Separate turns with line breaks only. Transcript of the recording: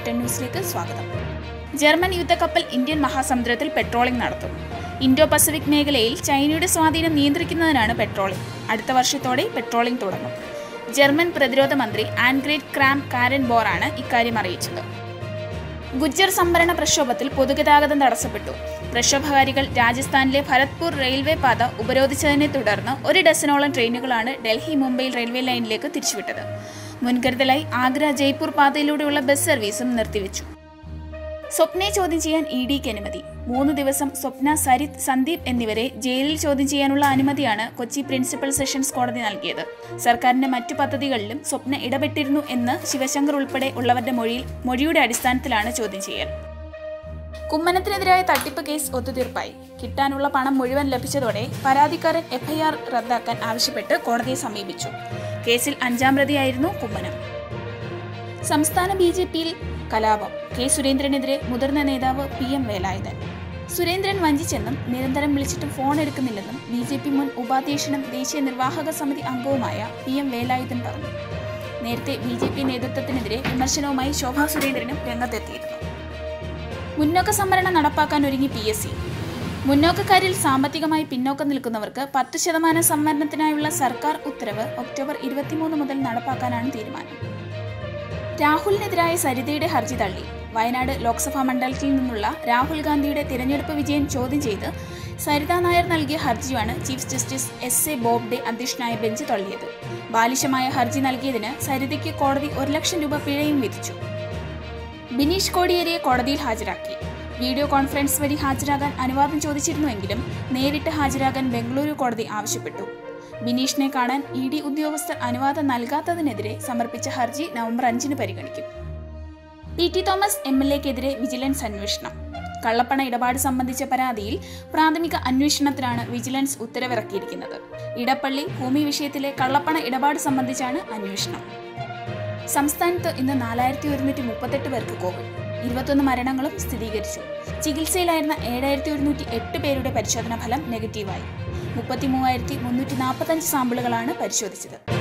ten ന്യൂസിലേക്ക് സ്വാഗതം German യുദ്ധക്കപ്പൽ ഇന്ത്യൻ മഹാസമുദ്രത്തിൽ പെട്രോളിംഗ് നടത്തും ഇൻഡോ പസഫിക് മേഖലയിൽ ചൈനയുടെ സ്വാധീനം നിയന്ത്രിക്കുന്നതിനാണ് പെട്രോളിംഗ് അടുത്ത വർഷത്തോടെ പെട്രോളിംഗ് തുടങ്ങും ജർമ്മൻ പ്രതിരോധ മന്ത്രി ആൻഗ്രേറ്റ് ക്രാം കാരൻ ബോറാണ് ഇക്കാര്യം അറിയിച്ചത് ഗുജ്ജർ സംഭരണ പ്രക്ഷോഭത്തിൽ പൊതുഗതാഗതം തടസ്സപ്പെട്ടു പ്രക്ഷോഭകാരികൾ രാജസ്ഥാനിലെ ഭരത്പൂർ റെയിൽവേ പാത ഉപരോധിച്ചതിനെ തുടർന്ന് ഒരു ഡസനോളം ട്രെയിനുകളാണ് ഡൽഹി മുംബൈ റെയിൽവേ ലൈനിലേക്ക് തിരിച്ചുവിട്ടത് മുൻകരുതലായി ആഗ്ര ജയ്പൂർ പാതയിലൂടെയുള്ള ബസ് സർവീസും നിർത്തിവെച്ചു സ്വപ്നയെ ചോദ്യം ചെയ്യാൻ ഇ ഡിക്ക് അനുമതി മൂന്ന് ദിവസം സ്വപ്ന സരിത് സന്ദീപ് എന്നിവരെ ജയിലിൽ ചോദ്യം ചെയ്യാനുള്ള അനുമതിയാണ് കൊച്ചി പ്രിൻസിപ്പൽ സെഷൻസ് കോടതി നൽകിയത് സർക്കാരിന്റെ മറ്റു പദ്ധതികളിലും സ്വപ്ന ഇടപെട്ടിരുന്നു എന്ന് ശിവശങ്കർ ഉൾപ്പെടെ ഉള്ളവരുടെ മൊഴിയിൽ മൊഴിയുടെ അടിസ്ഥാനത്തിലാണ് ചോദ്യം ചെയ്യൽ കുമ്മനത്തിനെതിരായ തട്ടിപ്പ് കേസ് ഒത്തുതീർപ്പായി കിട്ടാനുള്ള പണം മുഴുവൻ ലഭിച്ചതോടെ പരാതിക്കാരൻ എഫ്ഐആർ റദ്ദാക്കാൻ ആവശ്യപ്പെട്ട് കോടതിയെ സമീപിച്ചു കേസിൽ അഞ്ചാം പ്രതിയായിരുന്നു കുമ്മനം സംസ്ഥാന ബി ജെ പിയിൽ കലാപം കെ സുരേന്ദ്രനെതിരെ മുതിർന്ന നേതാവ് പി എം വേലായുധൻ സുരേന്ദ്രൻ വഞ്ചിച്ചെന്നും നിരന്തരം വിളിച്ചിട്ടും ഫോൺ എടുക്കുന്നില്ലെന്നും ബി ജെ പി മുൻ ഉപാധ്യക്ഷനും ദേശീയ നിർവാഹക സമിതി അംഗവുമായ പി എം വേലായുധൻ പറഞ്ഞു നേരത്തെ ബി ജെ പി നേതൃത്വത്തിനെതിരെ വിമർശനവുമായി ശോഭാ സുരേന്ദ്രനും രംഗത്തെത്തിയിരുന്നു മുന്നോക്ക സംവരണം നടപ്പാക്കാൻ ഒരുങ്ങി പി എസ് സി മുന്നോക്കക്കാരിൽ സാമ്പത്തികമായി പിന്നോക്കം നിൽക്കുന്നവർക്ക് പത്ത് ശതമാനം സംവരണത്തിനായുള്ള സർക്കാർ ഉത്തരവ് ഒക്ടോബർ ഇരുപത്തിമൂന്ന് മുതൽ നടപ്പാക്കാനാണ് തീരുമാനം രാഹുലിനെതിരായ സരിതയുടെ ഹർജി തള്ളി വയനാട് ലോക്സഭാ മണ്ഡലത്തിൽ നിന്നുള്ള രാഹുൽ ഗാന്ധിയുടെ തിരഞ്ഞെടുപ്പ് വിജയം ചോദ്യം ചെയ്ത് സരിത നായർ നൽകിയ ഹർജിയാണ് chief justice S A Bobde അധ്യക്ഷനായ ബെഞ്ച് തള്ളിയത് ബാലിശമായ ഹർജി നൽകിയതിന് സരിതയ്ക്ക് കോടതി ഒരു ലക്ഷം രൂപ പിഴയും വിധിച്ചു ബിനീഷ് കോടിയേരിയെ കോടതിയിൽ ഹാജരാക്കി വീഡിയോ കോൺഫറൻസ് വഴി ഹാജരാകാൻ അനുവാദം ചോദിച്ചിരുന്നുവെങ്കിലും നേരിട്ട് ഹാജരാകാൻ ബംഗളൂരു കോടതി ആവശ്യപ്പെട്ടു ബിനീഷിനെ കാണാൻ ഇ ഡി ഉദ്യോഗസ്ഥർ അനുവാദം നൽകാത്തതിനെതിരെ സമർപ്പിച്ച ഹർജി നവംബർ അഞ്ചിന് പരിഗണിക്കും പി ടി തോമസ് എം എൽ എക്കെതിരെ വിജിലൻസ് അന്വേഷണം കള്ളപ്പണ ഇടപാട് സംബന്ധിച്ച പരാതിയിൽ പ്രാഥമിക അന്വേഷണത്തിനാണ് വിജിലൻസ് ഉത്തരവിറക്കിയിരിക്കുന്നത് ഇടപ്പള്ളി ഭൂമി വിഷയത്തിലെ കള്ളപ്പണ ഇടപാട് സംബന്ധിച്ചാണ് അന്വേഷണം സംസ്ഥാനത്ത് ഇന്ന് നാലായിരത്തി ഒരുന്നൂറ്റി മുപ്പത്തെട്ട് പേർക്ക് കോവിഡ് ഇരുപത്തൊന്ന് മരണങ്ങളും സ്ഥിരീകരിച്ചു ചികിത്സയിലായിരുന്ന ഏഴായിരത്തി ഒരുന്നൂറ്റി എട്ട് പേരുടെ പരിശോധനാ ഫലം നെഗറ്റീവായി മുപ്പത്തി മൂവായിരത്തി മുന്നൂറ്റി നാൽപ്പത്തഞ്ച് സാമ്പിളുകളാണ് പരിശോധിച്ചത്